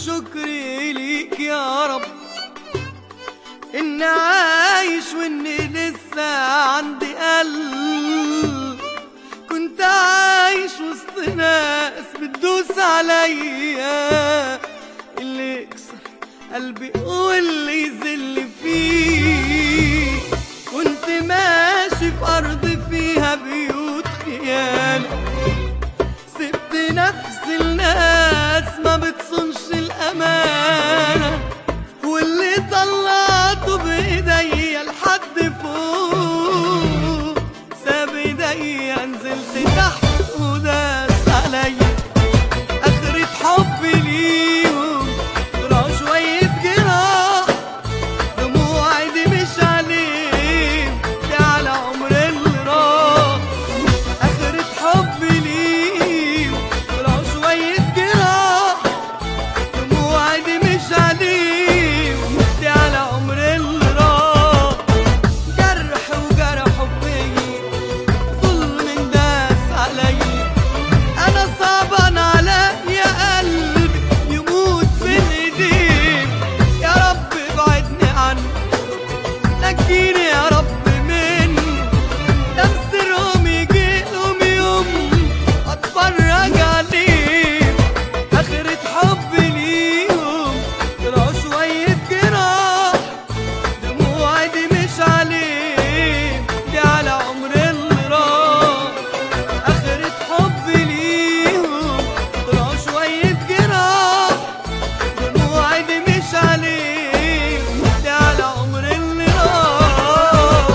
وشكري ليك يا رب إني عايش وإني لسه عندي قلب كنت عايش وسط ناس بتدوس عليا اللي يكسر قلبي واللي يذل فيه كنت ماشي في أرض فيها بيوت خيانة سبت نفس الناس ما بتصنش الأمانة واللي طلعته بإيديا لحد فوق ساب إيديا نزلت تحت وداس عليا آخرة حبي ليهم طلعوا شوية جراح دموعي دي مش عليهم دي على عمر اللي راح آخرة حبي ليهم طلعوا شوية جراح دموعي دي مش عليهم دي على عمر اللي راح جرح وجرحوا فيا ظلم داس عليا انا صعبان عليا قلبي يموت بين ايديك يا رب ابعدني عنه نجيني يا رب منه تمسرهم يجي لهم يوم اتفرج عليه اخرة حبي ليهم طلعوا شوية جراح دموعي دي مش عليه دي على عمر اللي راح آخرة حبي ليهم طلعوا شوية جراح دموعي دي مش عليه دي على عمر اللي راح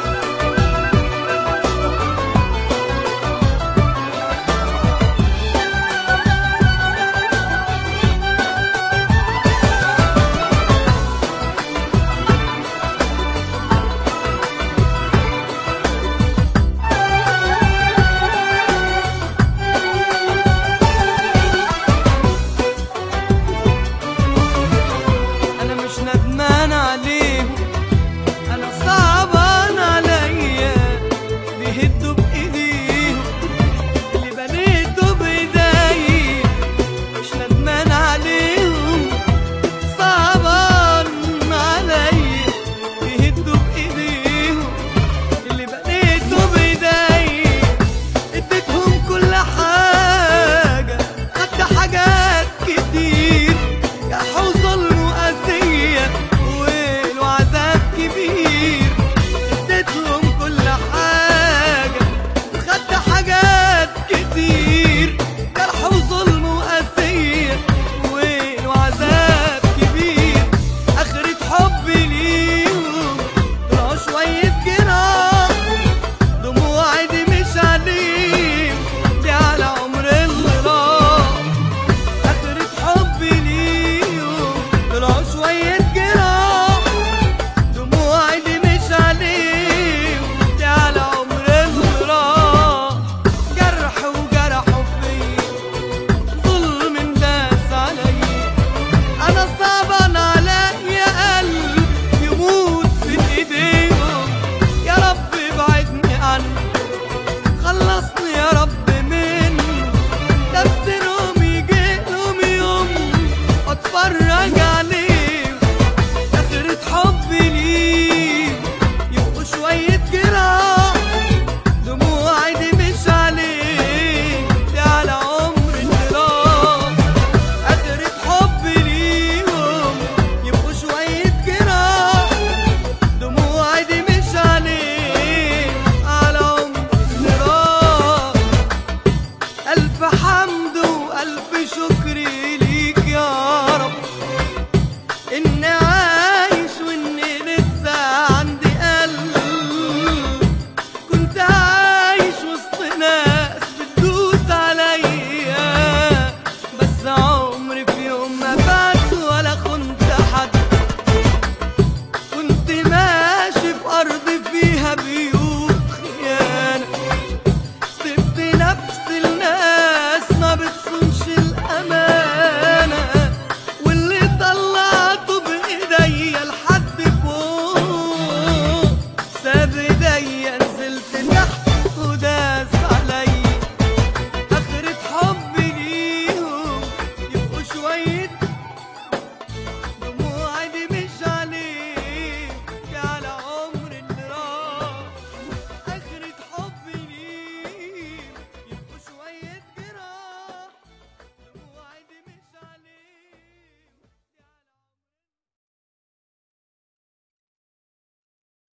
انا مش ندمان عليهم انا صعبان عليا بيهدوا بايديهم اللي بنيته بايدي مش ندمان عليهم صعبان عليا بيهدوا بايديهم اللي بنيته بايدي اديتهم كل حاجة حتى حاجات كتير جرحوا ظلم وأذية وويل وعذاب كبير اديتهم كل حاجة خدت حاجات كتير جرح وظلم وأذية وويل وعذاب كبير آخرة حبي ليهم طلعوا شوية جراح دموعي دي مش عليهم دي على عمر اللي راح آخرة حبي ليهم طلعوا شوية جراح دموعي دي مش عليهم دي على عمر اللي راح جرح وجرحوا فيا ظلم داس عليا انا صعبان عليا قلب يموت في ايديهم يا رب ابعدني عنه خلصني يا رب منه تفسيرهم يجي لهم يوم اتفرج عليه